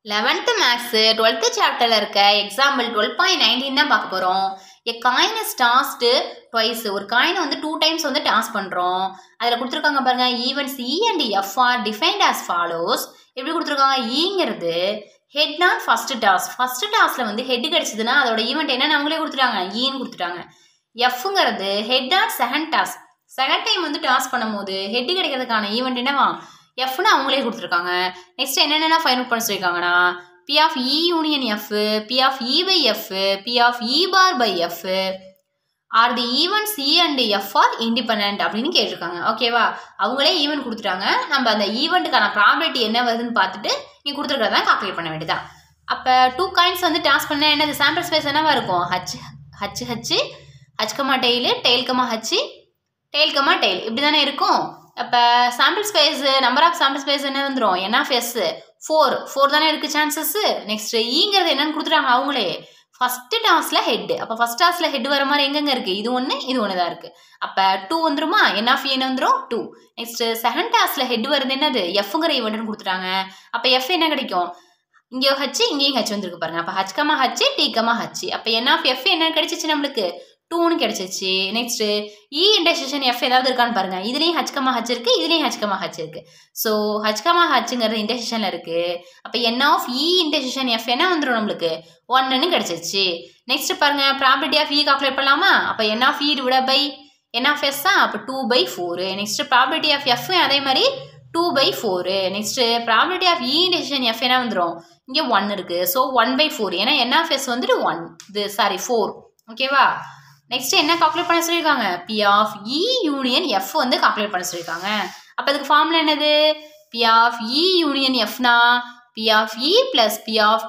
eleventh maths twelfth சாப்டரில் இருக்க example twelve point nineteen தான் பார்க்க போகிறோம் a coin is tossed twice ஒரு காயினை வந்து டூ டைம்ஸ் வந்து டாஸ் பண்ணுறோம் அதில் கொடுத்துருக்காங்க பாருங்க events E and F are defined as follows எப்படி கொடுத்துருக்காங்க ஈங்கிறது head not first toss first டாஸில் வந்து ஹெட் கிடச்சிதுன்னா அதோட ஈவெண்ட் என்னன்னு அவங்களே கொடுத்துட்டாங்க ஈன்னு கொடுத்துட்டாங்க எஃப்ங்கிறது head not second toss second time வந்து டாஸ் பண்ணும்போது ஹெட் கிடைக்கிறதுக்கான ஈவெண்ட் என்னவா எஃப்னு அவங்களே கொடுத்துருக்காங்க நெக்ஸ்ட் என்னென்ன ஃபைன் அவுட் பண்ண சொல்லியிருக்காங்கன்னா P of E union F P of E by F P of E bar by F are the events E and F are independent அப்படின்னு கேட்டிருக்காங்க ஓகேவா அவங்களே ஈவெண்ட் கொடுத்துட்டாங்க நம்ம அந்த ஈவெண்ட்டுக்கான ப்ராபிலிட்டி என்ன வருதுன்னு பார்த்துட்டு நீ கொடுத்துருக்கறத கால்குலேட் பண்ண வேண்டியதான் அப்போ டூ காயின்ஸ் வந்து டாஸ் பண்ண என்னது சாம்பிள் ஸ்பேஸ் என்னவா இருக்கும் H H H H comma tail tail comma H tail comma tail இப்படி தானே இருக்கும் அப்போ sample space number of sample space என்ன வந்துடும் n of S four four தானே இருக்குது சான்சஸ் நெக்ஸ்ட் ஈங்கிறது என்னன்னு கொடுத்துட்டாங்க அவங்களே ஃபஸ்ட்டு டாஸில் ஹெட் அப்போ ஃபஸ்ட் டாஸில் ஹெட் வர மாதிரி எங்கெங்க இருக்குது இது ஒன்று இது ஒன்று தான் இருக்குது அப்போ டூ வந்துருமா என் ஆஃப் என்ன வந்துடும் டூ நெக்ஸ்ட் செகண்ட் டாஸில் ஹெட் வருது என்னது எஃப்ங்கிற ஈவெண்ட்னு கொடுத்துட்டாங்க அப்போ எஃப் என்ன கிடைக்கும் இங்கே ஹச் இங்கேயும் ஹச் வந்துருக்கு பாருங்க அப்போ H comma H T comma H அப்போ என் ஆஃப் எஃப் என்ன கிடைச்சிச்சு நம்மளுக்கு டூன்னு கிடைச்சிச்சு நெக்ஸ்ட் இ இன்டர்செக்ஷன் எஃப் ஏதாவது இருக்கான்னு பாருங்க இதுலேயும் ஹச்கமா ஹச் இருக்கு இதுலேயும் ஹச்கமா ஹச் இருக்கு ஸோ ஹச்கமா ஹச்சுங்கிறது இன்டர்செக்ஷனில் இருக்கு அப்போ n of E intersection F என்ன வந்துடும் நம்மளுக்கு ஒன்னுன்னு கிடைச்சிச்சு நெக்ஸ்ட் பாருங்க ப்ராபிலிட்டி ஆஃப் இ கால்குலேட் பண்ணலாமா அப்போ என் ஆஃப் இ விட பை என் ஆஃப் எஸ் தான் அப்போ two by four next probability of F அதே மாதிரி two by four next probability of E intersection F என்ன வந்துடும் இங்கே ஒன் இருக்கு ஸோ ஒன் பை ஃபோர் ஏன்னா என் ஆஃப் எஸ் வந்துட்டு ஒன் இது சாரி ஃபோர் ஓகேவா நெக்ஸ்ட் என்ன கால்குலேட் பண்ண சொல்லியிருக்காங்க P of E union F வந்து கால்குலேட் பண்ண சொல்லியிருக்காங்க அப்போ அதுக்கு ஃபார்முலா என்னது பி ஆஃப் இ யூனியன் எஃப்னா P of E plus P of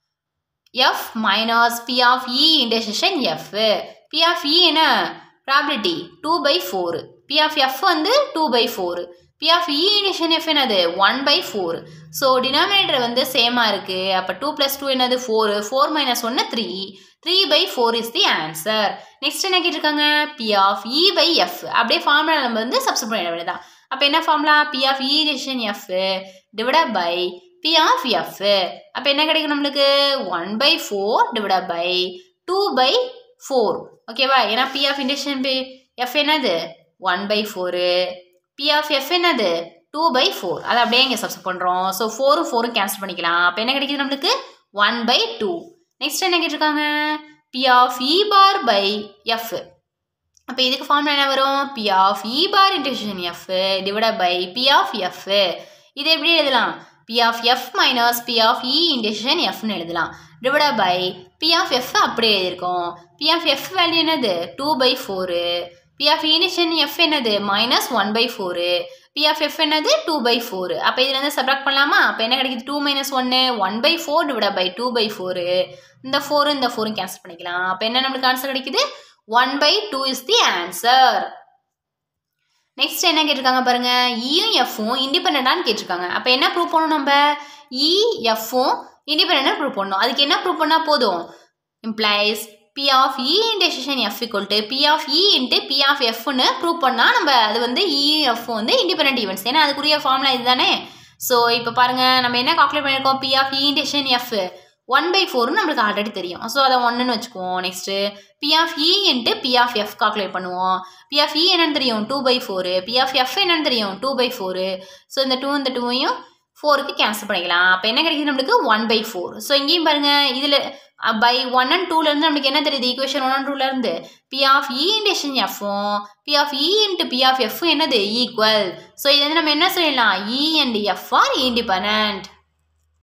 F minus P of E intersection F P of E என்ன probability two by four P of F வந்து two by four P of E intersection F என்னது one by four so denominator வந்து சேமாக இருக்குது அப்போ two plus two என்னது four four minus ஒன்று three three by four is the answer next என்ன கேட்டிருக்காங்க P of E by F அப்படியே ஃபார்முலா நம்ம வந்து சப்ஸ்ட் பண்ண வேண்டியதான் அப்போ என்ன formula P of E division F divide by P of F அப்போ என்ன கிடைக்கும் நம்மளுக்கு one by four divide by two by four ஓகேவா ஏன்னா P of intersection P F என்னது one by four P of F என்னது டூ பை ஃபோர் அதை அப்படியே இங்கே சப்ஸ்ட் பண்ணுறோம் ஸோ ஃபோரும் ஃபோரும் கேன்சல் பண்ணிக்கலாம் அப்போ என்ன கிடைக்குது நம்மளுக்கு ஒன் பை டூ நெக்ஸ்ட் என்ன கேட்டிருக்காங்க P of E bar by F அப்போ இதுக்கு ஃபார்முலா என்ன வரும் P of E bar intersection F divide by P of F இது எப்படி எழுதலாம் P of F minus P of E intersection எஃப்னு எழுதலாம் divide by P of F அப்படியே எழுதியிருக்கோம் பி ஆஃப் எஃப் வேல்யூ என்னது two by four P of இனிஷன் F என்னது minus one by four P of F என்னது டூ பை ஃபோரு அப்போ இதுலேருந்து சப்ராக்ட் பண்ணலாமா அப்போ என்ன கிடைக்குது டூ மைனஸ் ஒன்று one by four divide by two by four இந்த ஃபோரும் இந்த ஃபோரும் கேன்சல் பண்ணிக்கலாம் அப்போ என்ன நம்மளுக்கு ஆன்சர் கிடைக்குது one by two is the answer next என்ன கேட்டிருக்காங்க பாருங்க இயும் எஃப்பும் இண்டிபெண்டான்னு கேட்டிருக்காங்க அப்போ என்ன ப்ரூவ் பண்ணணும் நம்ம இ எஃப்பும் இண்டிபெண்டாக ப்ரூவ் பண்ணணும் அதுக்கு என்ன ப்ரூவ் பண்ணால் போதும் implies P of E intersection F equal to P of E into P of எஃப்னு ப்ரூவ் பண்ணால் நம்ம அது வந்து இ எஃப் வந்து இண்டிபெண்ட் ஈவெண்ட்ஸ் ஏன்னா அதுக்குரிய ஃபார்முலா இதுதானே ஸோ இப்போ பாருங்கள் நம்ம என்ன கால்குலேட் பண்ணியிருக்கோம் P of E intersection F one by ஃபோர்னு நம்மளுக்கு ஆல்ரெடி தெரியும் ஸோ அதை ஒன்றுன்னு வச்சுக்குவோம் next P of E into P of F calculate பண்ணுவோம் பி ஆஃப் இ என்னன்னு தெரியும் two by four P of F என்னன்னு தெரியும் டூ பை ஃபோரு ஸோ இந்த டூ இந்த டூவையும் ஃபோருக்கு கேன்சல் பண்ணிக்கலாம் அப்போ என்ன கிடைக்குது நம்மளுக்கு ஒன் பை ஃபோர் ஸோ இங்கேயும் பாருங்கள் இதில் பை ஒன் அண்ட் டூலேருந்து நம்மளுக்கு என்ன தெரியுது ஈக்குவேஷன் ஒன் அண்ட் டூலேருந்து பி ஆஃப் இ இன்டெக்ஷன் எஃப்பும் P of E into P of F என்னது ஈக்குவல் ஸோ இது வந்து நம்ம என்ன சொல்லிடலாம் E and F are independent